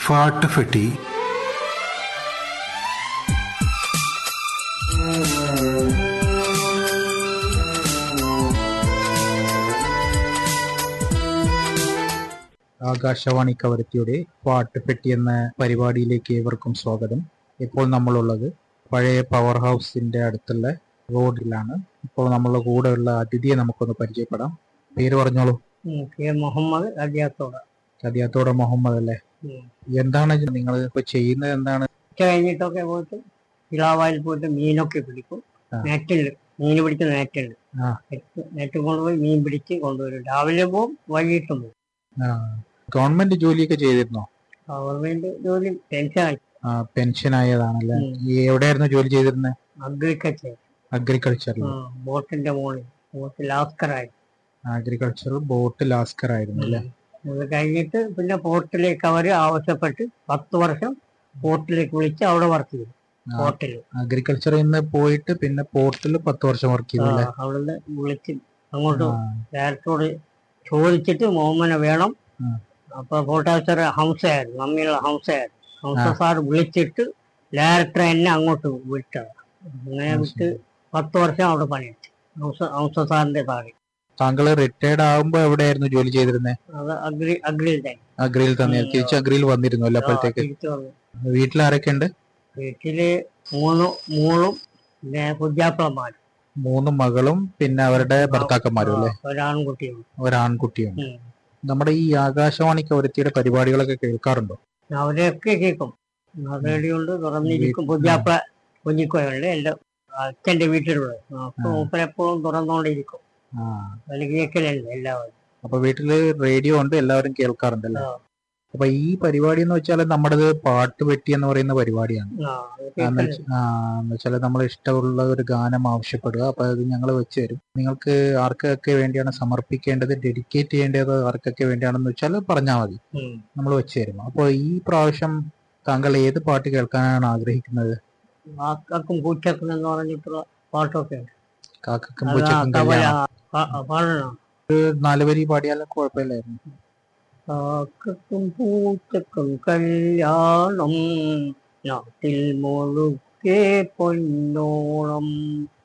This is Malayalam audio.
ഫാട്ടുഫെട്ടി ആകാശവാണി കവരത്തിയുടെ പാട്ടുപെട്ടി എന്ന പരിപാടിയിലേക്ക് ഏവർക്കും സ്വാഗതം ഇപ്പോൾ നമ്മളുള്ളത് പഴയ പവർ ഹൗസിന്റെ അടുത്തുള്ള റോഡിലാണ് ഇപ്പോൾ നമ്മളുടെ കൂടെയുള്ള അതിഥിയെ നമുക്കൊന്ന് പരിചയപ്പെടാം പേര് പറഞ്ഞോളൂ ഉം, കെ മുഹമ്മദ് അടിയാത്തോട കദിയാത്തോടെ മുഹമ്മദ് അല്ലേ ഉം. എന്താണ് നിങ്ങൾ ഇപ്പൊ ചെയ്യുന്നത് എന്താണ് ഉച്ച കഴിഞ്ഞിട്ടൊക്കെ പോയിട്ട് ഇളാവായിൽ പോയിട്ട് മീനൊക്കെ പിടിക്കും ആ. നെറ്റുണ്ട് മീൻ പിടിക്കുന്ന നെറ്റുണ്ട് ആ. നെറ്റ് നെറ്റ് കൊണ്ടുപോയി മീൻ പിടിച്ച് കൊണ്ടുവരും രാവിലെ പോവും വൈകിട്ടും പോവും ആ, ഗവൺമെന്റ് ജോലിയൊക്കെ ചെയ്തിരുന്നോ ഗവൺമെന്റ് ജോലി ടെൻഷനായി ആ, പെൻഷൻ ആയതാണല്ലേ ഉം. ഈ എവിടെയായിരുന്നു ജോലി ചെയ്തിരുന്നത് അഗ്രികൾച്ചർ അഗ്രികൾച്ചറിൽ ബോട്ടിന്റെ മുകളിൽ ബോട്ട് ലാസ്കറായി അഗ്രികൾച്ചർ ബോട്ട് ലാസ്കർ ആയിരുന്നു അല്ലേ അത് കഴിഞ്ഞിട്ട് പിന്നെ പോർട്ടിലേക്ക് അവർ ആവശ്യപ്പെട്ട് പത്ത് വർഷം പോർട്ടിലേക്ക് വിളിച്ച് അവിടെ വർക്ക് ചെയ്തു ആ, പോർട്ടിൽ അഗ്രികൾച്ചറിൽ നിന്ന് പോയിട്ട് പിന്നെ പോർട്ടിൽ പത്ത് വർഷം വർക്ക് ചെയ്തു അല്ലേ അവിടുന്ന് വിളിച്ച് അങ്ങോട്ട് ആ, ഡയറക്ടറോട് ചോദിച്ചിട്ട് മോഹമ്മനെ വേണം ഉം. അപ്പൊ ഫോട്ടോഗ്രാഫർ ഹംസയായിരുന്നു മമ്മിയുള്ള ഹംസയായിരുന്നു ഹംസ ആ. സാർ വിളിച്ചിട്ട് ഡയറക്ടർ എന്നെ അങ്ങോട്ട് വിട്ടത് അങ്ങനെ ആ, വിട്ട് പത്ത് വർഷം അവിടെ പണിയെടുത്തു ഹംസ ഹംസ സാറിന്റെ താഴെ താങ്കൾ റിട്ടയർഡ് ആകുമ്പോ എവിടെയായിരുന്നു ജോലി ചെയ്തിരുന്നത് അത് അഗ്രി അഗ്രിയിൽ തന്നെ അഗ്രിയിൽ തന്നെ ഉം. തിരിച്ച് അഗ്രിയിൽ വന്നിരുന്നു അല്ലേ അപ്പോഴത്തേക്ക് തിരിച്ചു വന്നു വീട്ടിൽ ആരൊക്കെ ഉണ്ട് വീട്ടില് മൂന്ന് മൂന്നും പിന്നെ കുഞ്ഞാപ്പിളമാരും മൂന്ന് മകളും പിന്നെ അവരുടെ ഭർത്താക്കന്മാരും അല്ലേ ഒരാൺകുട്ടിയും ഒരാൺകുട്ടിയും ഉം. നമ്മുടെ ഈ ആകാശവാണി കവരത്തിയുടെ പരിപാടികളൊക്കെ കേൾക്കാറുണ്ടോ അവരെയൊക്കെ കേൾക്കും റേഡിയോണ്ട് തുറന്നിരിക്കും കുഞ്ഞാപ്പിള കുഞ്ഞിക്കോയുണ്ട് എന്റെ അച്ഛന്റെ വീട്ടിലുള്ളത് അപ്പൊ ആ. മൂപ്പരെപ്പോഴും തുറന്നുകൊണ്ടിരിക്കും ആ അതിൽ കേൾക്കലുണ്ട് എല്ലാവരും അപ്പൊ വീട്ടില് റേഡിയോ ഉണ്ട് എല്ലാവരും കേൾക്കാറുണ്ട് അല്ലേ ആ. അപ്പൊ ഈ പരിപാടി എന്ന് വെച്ചാൽ നമ്മുടേത് പാട്ട് പെട്ടി എന്ന് പറയുന്ന പരിപാടിയാണ് ആ, അത് എന്ന് കേൾക്കലുണ്ട്. വെച്ച- ആ, എന്ന് വെച്ചാൽ നമ്മൾ ഇഷ്ടമുള്ള ഒരു ഗാനം ആവശ്യപ്പെടുക അപ്പൊ അത് ഞങ്ങൾ വെച്ച് തരും നിങ്ങൾക്ക് ആർക്കൊക്കെ വേണ്ടിയാണ് സമർപ്പിക്കേണ്ടത് ഡെഡിക്കേറ്റ് ചെയ്യേണ്ടത് ആർക്കൊക്കെ വേണ്ടിയാണെന്ന് വെച്ചാൽ പറഞ്ഞാൽ മതി ഉം. നമ്മൾ വെച്ച് തരും അപ്പോൾ ഈ പ്രാവശ്യം താങ്കൾ ഏത് പാട്ട് കേൾക്കാനാണ് ആഗ്രഹിക്കുന്നത് കാക്കക്കും പൂച്ചക്കും എന്ന് പറഞ്ഞിട്ടുള്ള പാട്ടൊക്കെ ഉണ്ട് കാക്കക്കും അത് ആ പൂച്ചക്കും കവല കല്യാണം ആ- ആ പാടണം നാല് വരി പാടിയാലും കുഴപ്പമില്ലായിരുന്നു കാക്കക്കും പൂച്ചക്കും കല്യാണം നാട്ടിൽ മുഴുക്കെ പൊന്നോണം